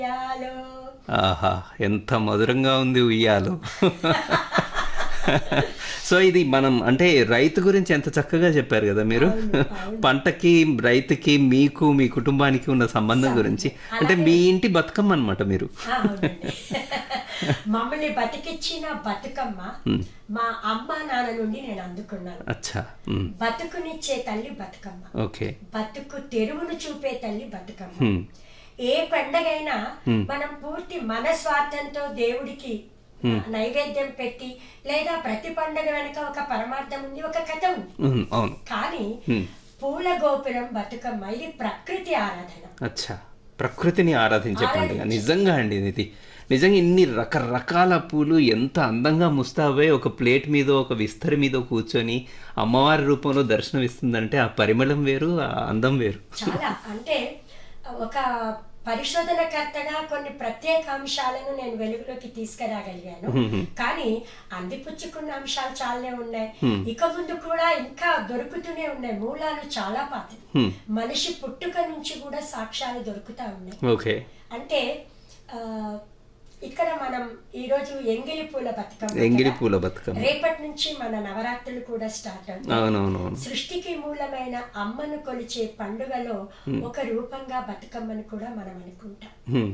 ఉయ్యాలో ఆహా ఎంత మధురంగా ఉంది ఉయ్యాలు సో ఇది మనం అంటే రైతు గురించి ఎంత చక్కగా చెప్పారు కదా మీరు పంటకి రైతుకి మీకు మీ కుటుంబానికి ఉన్న సంబంధం గురించి అంటే మీ ఇంటి బతుకమ్మ అనమాట మీరు ఆ, అవునండి మమ్మల్ని బతికిచ్చిన బతుకమ్మ మా అమ్మ నాన్న నుండి నేను అందుకున్నాను అచ్చా ఉమ్, బతుకునిచ్చే తల్లి బతుకమ్మ ఓకే బతుకు తెరువును చూపే తల్లి బతుకమ్మ ఉమ్, ఏ పండగైనా మనం పూర్తి మన స్వార్థంతో దేవుడికి నైవేద్యం పెట్టి లేదా ప్రతి పండగ వెనక ఒక పరమార్థం ఉంది ఒక కథ ఉంది ఉమ్, అవును కానీ పూల గోపురం బతుకమ్మ ఇది ప్రకృతి ఆరాధన అచ్చా ప్రకృతిని ఆరాధించే పండుగ నిజంగా అండి ఇది నిజంగా ఇన్ని రకరకాల పూలు ఎంత అందంగా ముస్తాబై ఒక ప్లేట్ మీద ఒక విస్తరి మీద కూర్చొని అమ్మవారి రూపంలో దర్శనం ఇస్తుందంటే ఆ పరిమళం వేరు ఆ అందం వేరు చాలా అంటే ఒక పరిశోధనకర్తగా కొన్ని ప్రత్యేక అంశాలను నేను వెలుగులోకి తీసుకురాగలిగాను కానీ అందిపుచ్చుకున్న అంశాలు చాలానే ఉన్నాయి ఇక ముందు కూడా ఇంకా దొరుకుతూనే ఉన్నాయి మూలాలు చాలా పాతవి మనిషి పుట్టుక నుంచి కూడా సాక్ష్యాలు దొరుకుతా ఉన్నాయి ఓకే అంటే ఆ, ఇక్కడ మనం ఈ రోజు ఎంగిలి పూల బతుకమ్మ ఎంగిలి కదా. పూల బతుకమ్మ రేపటి నుంచి మన నవరాత్రులు కూడా స్టార్ట్ అవుతాయి అవునవునవును సృష్టికి మూలమైన అమ్మను కొలిచే పండుగలో ఒక రూపంగా బతుకమ్మను కూడా మనం అనుకుంటాం హ్మ్.